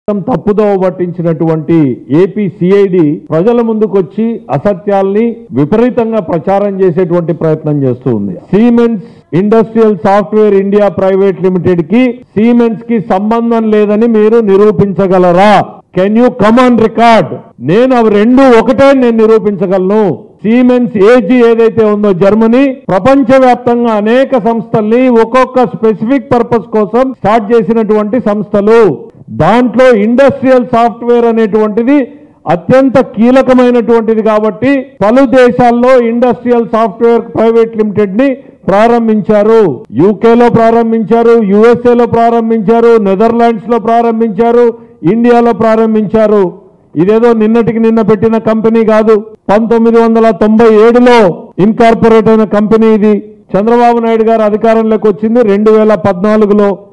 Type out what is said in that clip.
తప్పుదోవ పట్టించినటువంటి AP CID ప్రజల ముందుకొచ్చి అసత్యాల్ని విపరీతంగా ప్రచారం చేసేటువంటి ప్రయత్నం చేస్తూ ఉంది Siemens industrial software India private limited కి సీమెన్స్ కి సంబంధం లేదని మీరు నిరూపించగలరా can you come on record నేను అవి రెండు ఒకటే నేను నిరూపించగలను సీమెన్స్ ఏజీ ఏదైతే ఉందో జర్మనీ ప్రపంచవ్యాప్తంగా అనేక సంస్థల్ని ఒక్కొక్క స్పెసిఫిక్ పర్పస్ కోసం స్టార్ట్ చేసినటువంటి సంస్థలు దాంట్లో ఇండస్ట్రియల్ సాఫ్ట్వేర్ అనేటువంటిది అత్యంత కీలకమైనటువంటిది కాబట్టి పలు దేశాల్లో ఇండస్ట్రియల్ సాఫ్ట్వేర్ ప్రైవేట్ లిమిటెడ్ ని ప్రారంభించారు యూకేలో ప్రారంభించారు యుఎస్ఏలో ప్రారంభించారు నెదర్లాండ్స్ లో ప్రారంభించారు ఇండియాలో ప్రారంభించారు ఇదేదో నిన్నటికి నిన్న పెట్టిన కంపెనీ కాదు పంతొమ్మిది వందల తొంభై ఏడులో ఇన్కార్పొరేట్ అయిన కంపెనీ ఇది చంద్రబాబు నాయుడు గారు అధికారంలోకి వచ్చింది రెండు వేల పద్నాలుగులో